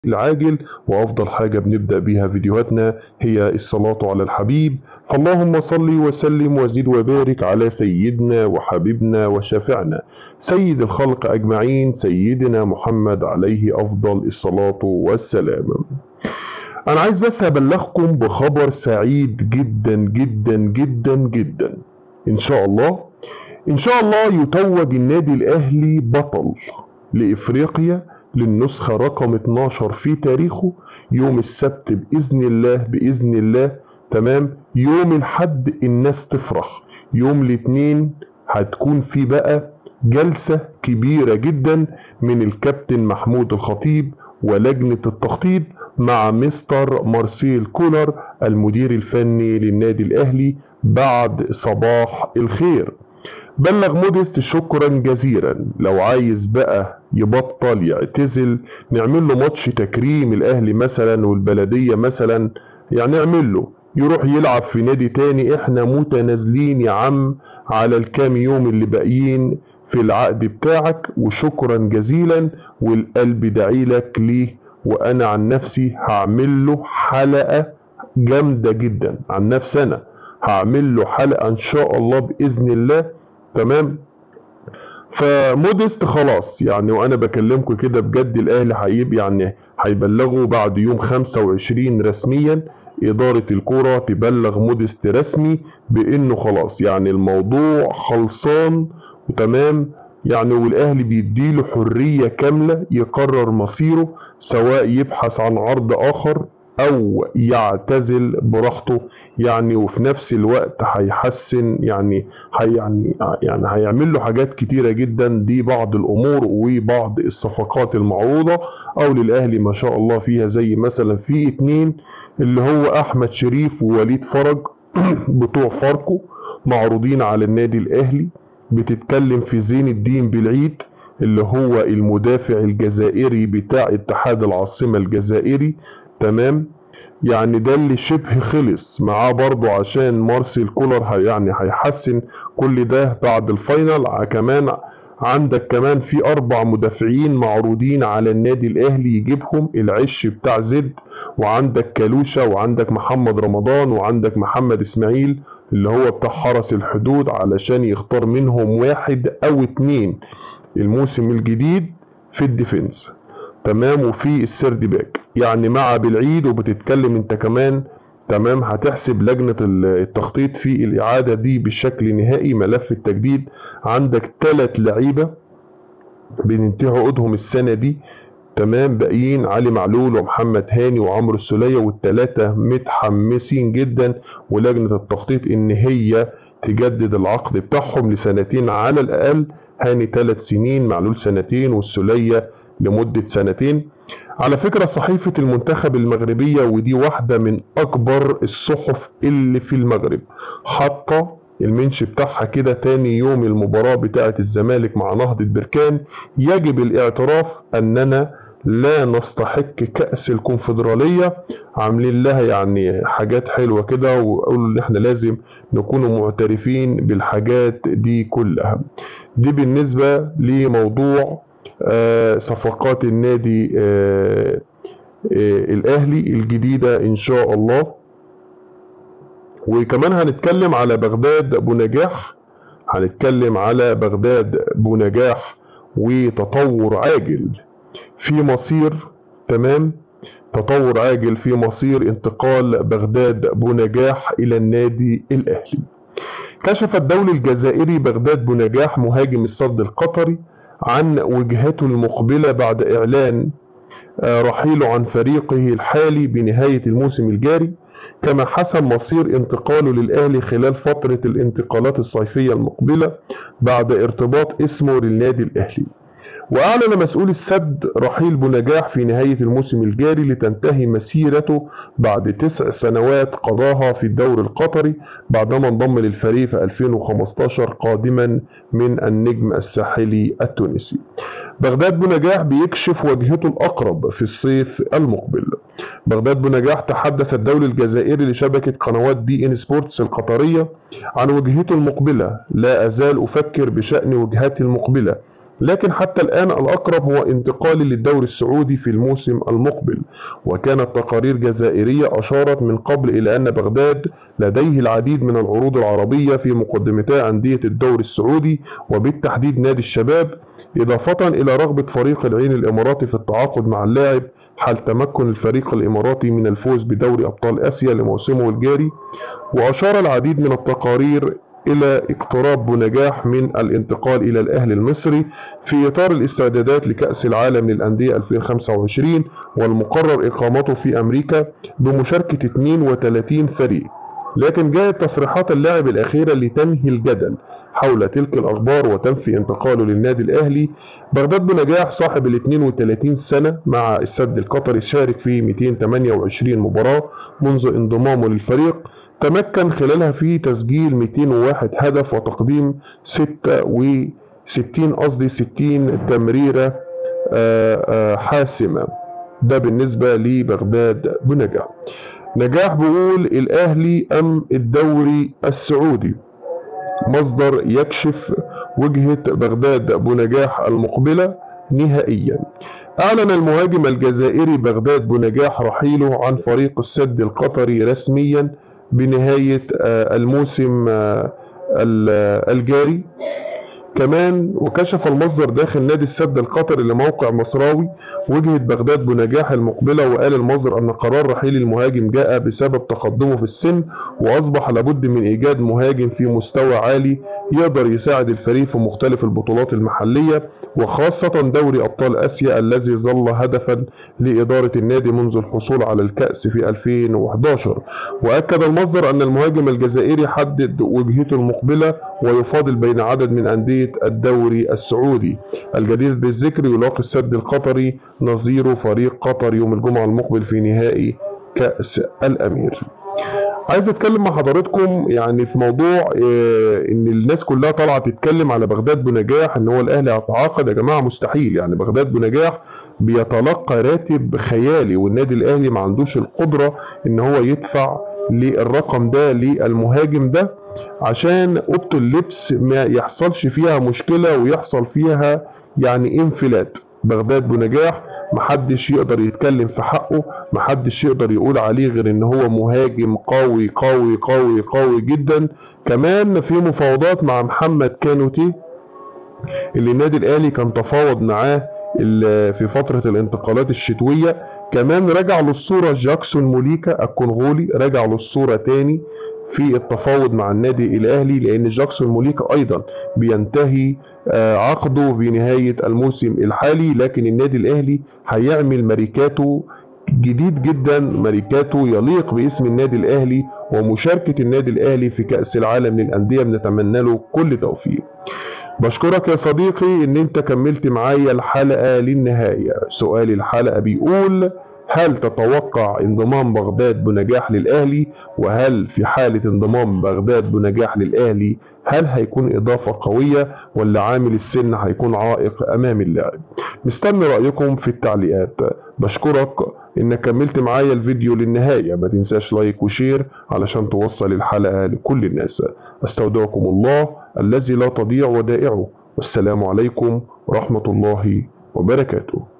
العاجل وأفضل حاجة بنبدأ بيها فيديوهاتنا هي الصلاة على الحبيب فاللهم صل وسلم وزد وبارك على سيدنا وحبيبنا وشافعنا سيد الخلق أجمعين سيدنا محمد عليه أفضل الصلاة والسلام أنا عايز بس أبلغكم بخبر سعيد جدا جدا جدا جدا إن شاء الله إن شاء الله يتوج النادي الأهلي بطل لإفريقيا للنسخة رقم 12 في تاريخه يوم السبت بإذن الله بإذن الله تمام يوم الحد الناس تفرح يوم الاثنين هتكون في بقى جلسة كبيرة جدا من الكابتن محمود الخطيب ولجنة التخطيط مع مستر مارسيل كولر المدير الفني للنادي الأهلي بعد صباح الخير بلغ موديست شكرا جزيلا لو عايز بقى يبطل يعتزل نعمل له ماتش تكريم الاهلي مثلا والبلديه مثلا يعني نعمل له يروح يلعب في نادي تاني احنا متنازلين يا عم على الكام يوم اللي باقيين في العقد بتاعك وشكرا جزيلا والقلب داعي لك ليه وانا عن نفسي هعمل له حلقه جامده جدا عن نفسي انا هعمل له حلقه ان شاء الله باذن الله تمام فموديست خلاص يعني وانا بكلمكم كده بجد الاهلي هيب يعني هيبلغوا بعد يوم 25 رسميا إدارة الكرة تبلغ موديست رسمي بإنه خلاص يعني الموضوع خلصان وتمام يعني والأهلي بيديله حرية كاملة يقرر مصيره سواء يبحث عن عرض آخر او يعتزل براحته يعني وفي نفس الوقت هيحسن يعني هي يعني يعني هيعمل له حاجات كتيرة جدا دي بعض الامور وبعض الصفقات المعروضة او للاهلي ما شاء الله فيها زي مثلا في اتنين اللي هو احمد شريف ووليد فرج بتوع فاركو معروضين على النادي الاهلي بتتكلم في زين الدين بالعيد اللي هو المدافع الجزائري بتاع اتحاد العاصمة الجزائري تمام يعني ده اللي شبه خلص معاه برضو عشان مارسيل كولر هي يعني هيحسن كل ده بعد الفاينل كمان عندك كمان في اربع مدافعين معروضين على النادي الاهلي يجيبهم العش بتاع زد وعندك كالوشا وعندك محمد رمضان وعندك محمد اسماعيل اللي هو بتاع حرس الحدود علشان يختار منهم واحد او اتنين الموسم الجديد في الديفنس تمام وفي السرد باك يعني مع بالعيد وبتتكلم انت كمان تمام هتحسب لجنة التخطيط في الإعادة دي بشكل نهائي ملف التجديد عندك ثلاث لعيبة بننتهي عقودهم السنة دي تمام باقيين علي معلول ومحمد هاني وعمرو السولية والثلاثة متحمسين جدا ولجنة التخطيط ان هي تجدد العقد بتاعهم لسنتين على الأقل هاني ثلاث سنين معلول سنتين والسولية لمدة سنتين على فكرة صحيفة المنتخب المغربية ودي واحدة من أكبر الصحف اللي في المغرب حاطة المنش بتاعها كده تاني يوم المباراة بتاعة الزمالك مع نهضة بركان يجب الاعتراف أننا لا نستحق كأس الكونفدرالية عاملين لها يعني حاجات حلوة كده وقولوا ان احنا لازم نكونوا معترفين بالحاجات دي كلها دي بالنسبة لموضوع آه صفقات النادي آه آه الاهلي الجديدة ان شاء الله وكمان هنتكلم على بغداد ابو نجاح هنتكلم على بغداد ابو نجاح وتطور عاجل في مصير تمام تطور عاجل في مصير انتقال بغداد ابو نجاح الى النادي الاهلي كشف الدولي الجزائري بغداد بنجاح مهاجم الصد القطري عن وجهته المقبلة بعد إعلان رحيله عن فريقه الحالي بنهاية الموسم الجاري كما حسم مصير انتقاله للأهلي خلال فترة الانتقالات الصيفية المقبلة بعد ارتباط اسمه للنادي الأهلي وأعلن مسؤول السد رحيل بنجاح في نهاية الموسم الجاري لتنتهي مسيرته بعد تسع سنوات قضاها في الدوري القطري بعدما انضم للفريق في 2015 قادما من النجم الساحلي التونسي بغداد بنجاح بيكشف وجهته الأقرب في الصيف المقبل بغداد بنجاح تحدث الدولي الجزائري لشبكة قنوات بي ان سبورتس القطرية عن وجهته المقبلة لا أزال أفكر بشأن وجهتي المقبلة لكن حتى الآن الأقرب هو انتقالي للدوري السعودي في الموسم المقبل وكانت تقارير جزائرية أشارت من قبل إلى أن بغداد لديه العديد من العروض العربية في مقدمتا أندية الدوري السعودي وبالتحديد نادي الشباب إضافة إلى رغبة فريق العين الإماراتي في التعاقد مع اللاعب حال تمكن الفريق الإماراتي من الفوز بدوري أبطال آسيا لموسمه الجاري وأشار العديد من التقارير إلى اقتراب بنجاح من الانتقال إلى الأهلي المصري في إطار الاستعدادات لكأس العالم للأندية 2025 والمقرر إقامته في أمريكا بمشاركة 32 فريق لكن جاءت تصريحات اللاعب الأخيرة لتنهي الجدل حول تلك الأخبار وتنفي انتقاله للنادي الأهلي بغداد بنجاح صاحب ال 32 سنة مع السد القطري شارك في 228 مباراة منذ انضمامه للفريق تمكن خلالها في تسجيل 201 هدف وتقديم 66 قصدي 60 تمريرة آه، آه، حاسمة ده بالنسبة لبغداد بنجاح نجاح بيقول الأهلي أم الدوري السعودي مصدر يكشف وجهة بغداد بنجاح المقبلة نهائيا أعلن المهاجم الجزائري بغداد بنجاح رحيله عن فريق السد القطري رسميا بنهاية آه، الموسم آه، الجاري كمان وكشف المصدر داخل نادي السد القطري لموقع مصراوي وجهة بغداد بنجاح المقبلة وقال المصدر أن قرار رحيل المهاجم جاء بسبب تقدمه في السن وأصبح لابد من إيجاد مهاجم في مستوى عالي يقدر يساعد الفريق في مختلف البطولات المحلية وخاصة دوري أبطال آسيا الذي ظل هدفا لإدارة النادي منذ الحصول على الكأس في 2011 وأكد المصدر أن المهاجم الجزائري حدد وجهته المقبلة ويفاضل بين عدد من أندية الدوري السعودي الجدير بالذكر يلاقي السد القطري نظيره فريق قطر يوم الجمعة المقبل في نهائي كأس الأمير عايز اتكلم مع حضراتكم يعني في موضوع اه ان الناس كلها طالعه تتكلم على بغداد بنجاح ان هو الاهلي هيتعاقد يا جماعه مستحيل يعني بغداد بنجاح بيتلقى راتب خيالي والنادي الاهلي ما عندوش القدره ان هو يدفع للرقم ده للمهاجم ده عشان اوضه اللبس ما يحصلش فيها مشكله ويحصل فيها يعني انفلات بغداد بنجاح محدش يقدر يتكلم في حقه محدش يقدر يقول عليه غير ان هو مهاجم قوي قوي قوي قوي جدا كمان في مفاوضات مع محمد كانوتي اللي النادي الاهلي كان تفاوض معاه في فترة الانتقالات الشتوية كمان رجع للصورة جاكسون موليكا الكونغولي رجع للصورة تاني في التفاوض مع النادي الاهلي لان جاكسون موليكا ايضا بينتهي آه، عقده بنهاية الموسم الحالي لكن النادي الاهلي هيعمل ماريكاتو جديد جدا ماريكاتو يليق باسم النادي الاهلي ومشاركة النادي الاهلي في كأس العالم للأندية بنتمنى له كل توفيق بشكرك يا صديقي ان انت كملت معايا الحلقة للنهاية سؤال الحلقة بيقول هل تتوقع انضمام بغداد بنجاح للأهلي وهل في حالة انضمام بغداد بنجاح للأهلي هل هيكون إضافة قوية ولا عامل السن هيكون عائق أمام اللاعب مستني رأيكم في التعليقات بشكرك إنك كملت معايا الفيديو للنهاية ما تنساش لايك وشير علشان توصل الحلقة لكل الناس استودعكم الله الذي لا تضيع ودائعه والسلام عليكم ورحمة الله وبركاته